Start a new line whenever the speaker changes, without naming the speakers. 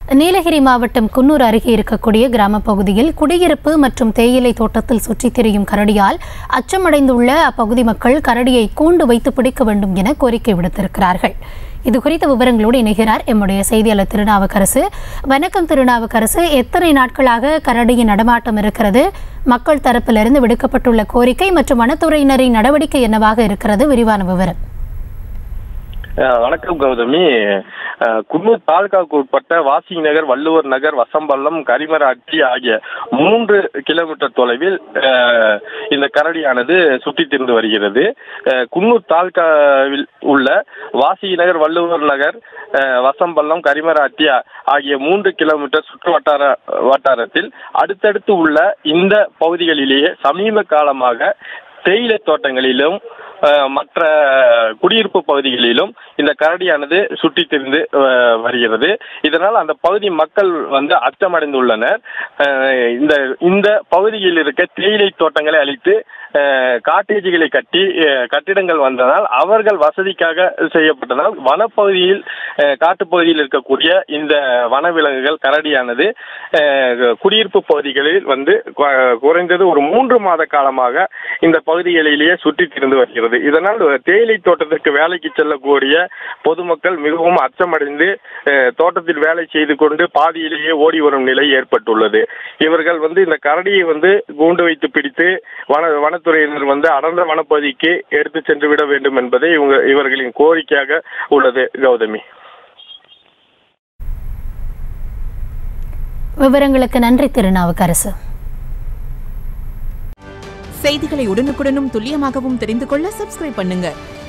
நீலகிரி மாவட்டம் குன்னூர் அருகே இருக்கக்கூடிய கிராம பகுதியில் குடியிருப்பு மற்றும் தேயிலை தோட்டத்தில் சுற்றித் திரியும் கரடியால் அச்சமடைந்துள்ள அப்பகுதி மக்கள் கரடியை கூண்டு வைத்து பிடிக்க வேண்டும் என கோரிக்கை விடுத்திருக்கிறார்கள் இது குறித்த விவரங்களோடு இணைகிறார் எம்முடைய செய்தியாளர் திருநாவுக்கரசு வணக்கம் திருநாவுக்கரசு எத்தனை நாட்களாக கரடியின் நடமாட்டம் இருக்கிறது மக்கள் தரப்பிலிருந்து விடுக்கப்பட்டுள்ள கோரிக்கை மற்றும் வனத்துறையினரின் நடவடிக்கை என்னவாக இருக்கிறது விரிவான விவரம்
அஹ் வணக்கம் கௌதமி அஹ் குன்னூர் தாலுகாவுக்கு உட்பட்ட வாசிங் நகர் வள்ளுவர் நகர் வசம்பள்ளம் கரிமராட்சி ஆகிய மூன்று கிலோமீட்டர் தொலைவில் அஹ், இந்த கரடியானது சுற்றித் திரிந்து வருகிறது அஹ், குன்னூர் தாலுகாவில் உள்ள வாசி நகர் வள்ளுவர் நகர் அஹ், வசம்பள்ளம் கரிமராட்சி ஆ- ஆகிய மூன்று கிலோமீட்டர் சுற்று வட்டார வட்டாரத்தில் அடுத்தடுத்து உள்ள இந்த பகுதிகளிலேயே சமீப காலமாக தேயிலை தோட்டங்களிலும் அஹ், மற்ற குடியிருப்பு பகுதிகளிலும் இந்த கரடியானது சுற்றித் திரிந்து அஹ், வருகிறது இதனால் அந்த பகுதி மக்கள் வந்து அச்சமடைந்துள்ளனர் அஹ், இந்த இந்த பகுதியில் இருக்க தேயிலை தோட்டங்களை அழித்து அஹ், காட்டேஜுகளை கட்டி அஹ், கட்டிடங்கள் வந்ததால் அவர்கள் வசதிக்காக செய்யப்பட்டதால் வனப்பகுதியில் அஹ், காட்டுப்பகுதியில் இருக்கக்கூடிய இந்த வனவிலங்குகள் கரடியானது அஹ், குடியிருப்பு பகுதிகளில் வந்து கு- குறைந்தது ஒரு மூன்று மாத காலமாக இந்த பகுதிகளிலேயே சுற்றித் திரிந்து வருகிறது இதனால் தேயிலை தோட்டத்திற்கு வேலைக்கு செல்லக்கூடிய பொதுமக்கள் மிகவும் அச்சமடைந்து அஹ், தோட்டத்தில் வேலை செய்து கொண்டு பாதியிலேயே ஓடி வரும் நிலை ஏற்பட்டுள்ளது இவர்கள் வந்து இந்த கரடியை வந்து கூண்டு வைத்து பிடித்து வன வனத்துறையினர் வந்து அடர்ந்த வனப்பகுதிக்கு எடுத்து சென்று விட வேண்டும் என்பதே இவங்க இவர்களின் கோரிக்கையாக உள்ளது கௌதமி
விவரங்களுக்கு நன்றி திருநாவுக்கரசு
செய்திகளை உடனுக்குடனும் துல்லியமாகவும் தெரிந்து கொள்ள சப்ஸ்கிரைப் பண்ணுங்க